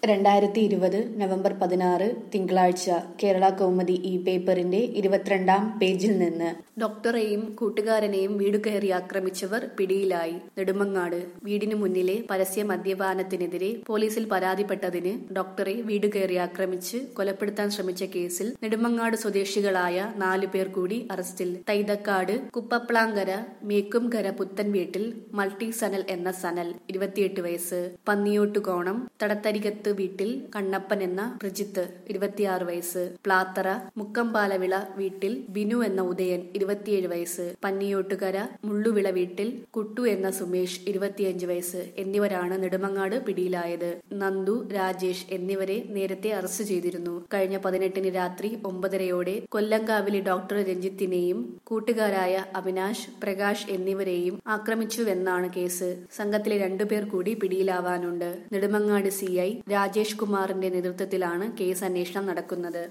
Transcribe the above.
രണ്ടായിരത്തി ഇരുപത് നവംബർ പതിനാറ് തിങ്കളാഴ്ച കേരള കൗമുദി ഈ പേപ്പറിന്റെ ഇരുപത്തിരണ്ടാം പേജിൽ നിന്ന് ഡോക്ടറെയും കൂട്ടുകാരനെയും വീട് കയറി ആക്രമിച്ചവർ പിടിയിലായി നെടുമങ്ങാട് വീടിനു മുന്നിലെ പരസ്യ മദ്യപാനത്തിനെതിരെ പോലീസിൽ പരാതിപ്പെട്ടതിന് ഡോക്ടറെ വീട് കയറി ആക്രമിച്ച് കൊലപ്പെടുത്താൻ ശ്രമിച്ച കേസിൽ നെടുമങ്ങാട് സ്വദേശികളായ നാലു പേർ കൂടി അറസ്റ്റിൽ തൈതക്കാട് കുപ്പപ്ലാങ്കര മേക്കുംകര പുത്തൻ വീട്ടിൽ മൾട്ടി സനൽ എന്ന സനൽ ഇരുപത്തിയെട്ട് വയസ്സ് പന്നിയോട്ടുകോണം തടത്തരികത്ത് വീട്ടിൽ കണ്ണപ്പൻ എന്ന പ്രജിത്ത് ഇരുപത്തിയാറ് വയസ്സ് പ്ലാത്തറ മുക്കമ്പാലവിള വീട്ടിൽ ബിനു എന്ന ഉദയൻ ഇരുപത്തിയേഴ് വയസ്സ് പന്നിയോട്ടുകര മുള്ളുവിള വീട്ടിൽ കുട്ടു എന്ന സുമേഷ് ഇരുപത്തിയഞ്ച് വയസ്സ് എന്നിവരാണ് നെടുമങ്ങാട് പിടിയിലായത് നന്ദു രാജേഷ് എന്നിവരെ നേരത്തെ അറസ്റ്റ് ചെയ്തിരുന്നു കഴിഞ്ഞ പതിനെട്ടിന് രാത്രി ഒമ്പതരയോടെ കൊല്ലങ്കാവിലെ ഡോക്ടർ രഞ്ജിത്തിനെയും കൂട്ടുകാരായ അവിനാശ് പ്രകാശ് എന്നിവരെയും ആക്രമിച്ചുവെന്നാണ് കേസ് സംഘത്തിലെ രണ്ടുപേർ കൂടി പിടിയിലാവാനുണ്ട് നെടുമങ്ങാട് സിഐ രാജേഷ് കുമാറിന്റെ നേതൃത്വത്തിലാണ് കേസ് അന്വേഷണം നടക്കുന്നത്